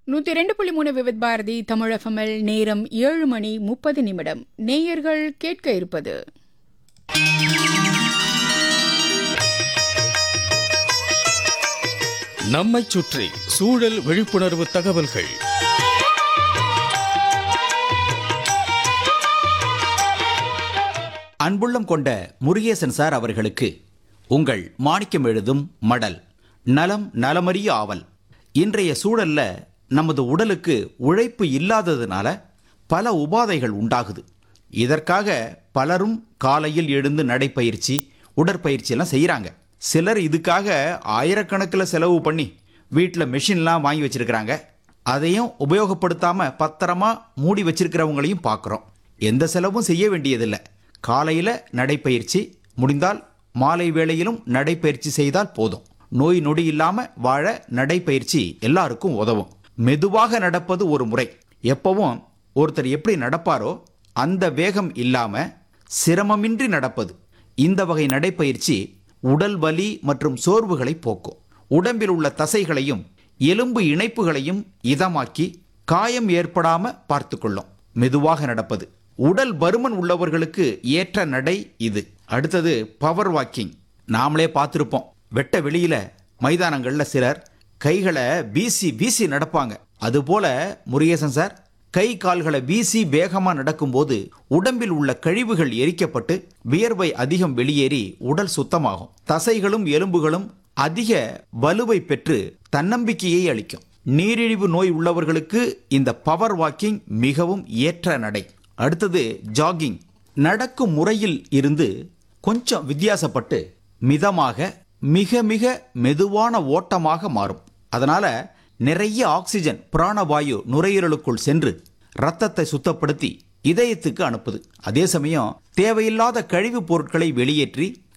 நூத்தி ரெண்டு புள்ளி மூணு விவித் பாரதி தமிழஃபமில் நேரம் ஏழு மணி முப்பது நிமிடம் நேயர்கள் கேட்க இருப்பது நம்மைச் சுற்றி சூழல் விழிப்புணர்வு தகவல்கள் அன்புள்ளம் கொண்ட முருகேசன் சார் அவர்களுக்கு உங்கள் மாணிக்கம் எழுதும் மடல் நலம் நலமறிய ஆவல் இன்றைய சூழல்ல நமது உடலுக்கு உழைப்பு இல்லாததுனால பல உபாதைகள் உண்டாகுது இதற்காக பலரும் காலையில் எழுந்து நடைப்பயிற்சி உடற்பயிற்சி எல்லாம் செய்கிறாங்க சிலர் இதுக்காக ஆயிரக்கணக்கில் செலவு பண்ணி வீட்டில் மெஷின்லாம் வாங்கி வச்சிருக்கிறாங்க அதையும் உபயோகப்படுத்தாம பத்திரமா மூடி வச்சிருக்கிறவங்களையும் பார்க்குறோம் எந்த செலவும் செய்ய வேண்டியதில்லை காலையில் நடைப்பயிற்சி முடிந்தால் மாலை வேளையிலும் நடைப்பயிற்சி செய்தால் போதும் நோய் நொடி இல்லாம வாழ நடைப்பயிற்சி எல்லாருக்கும் உதவும் மெதுவாக நடப்பது ஒரு முறை எப்பவும் ஒருத்தர் எப்படி நடப்பாரோ அந்த வேகம் இல்லாம சிரமமின்றி நடப்பது இந்த வகை நடைப்பயிற்சி உடல் வலி மற்றும் சோர்வுகளை போக்கும் உடம்பில் உள்ள தசைகளையும் எலும்பு இணைப்புகளையும் இதமாக்கி காயம் ஏற்படாம பார்த்துக்கொள்ளும் மெதுவாக நடப்பது உடல் பருமன் உள்ளவர்களுக்கு ஏற்ற நடை இது அடுத்தது பவர் வாக்கிங் நாமளே பார்த்துருப்போம் வெட்ட வெளியில மைதானங்கள்ல சிலர் கைகளை வீசி வீசி நடப்பாங்க அதுபோல முருகேசன் சார் கை கால்களை வீசி வேகமா நடக்கும்போது உடம்பில் உள்ள கழிவுகள் எரிக்கப்பட்டு வியர்வை அதிகம் வெளியேறி உடல் சுத்தமாகும் தசைகளும் எலும்புகளும் அதிக வலுவை பெற்று தன்னம்பிக்கையை அளிக்கும் நீரிழிவு நோய் உள்ளவர்களுக்கு இந்த பவர் வாக்கிங் மிகவும் ஏற்ற நடை அடுத்தது ஜாகிங் நடக்கும் முறையில் இருந்து கொஞ்சம் வித்தியாசப்பட்டு மிதமாக மிக மிக மெதுவான ஓட்டமாக மாறும் அதனால நிறைய ஆக்சிஜன் பிராணவாயு நுரையீரலுக்குள் சென்று ரத்தத்தை சுத்தப்படுத்தி இதயத்துக்கு அனுப்புது அதே சமயம் தேவையில்லாத கழிவுப் பொருட்களை வெளியேற்றி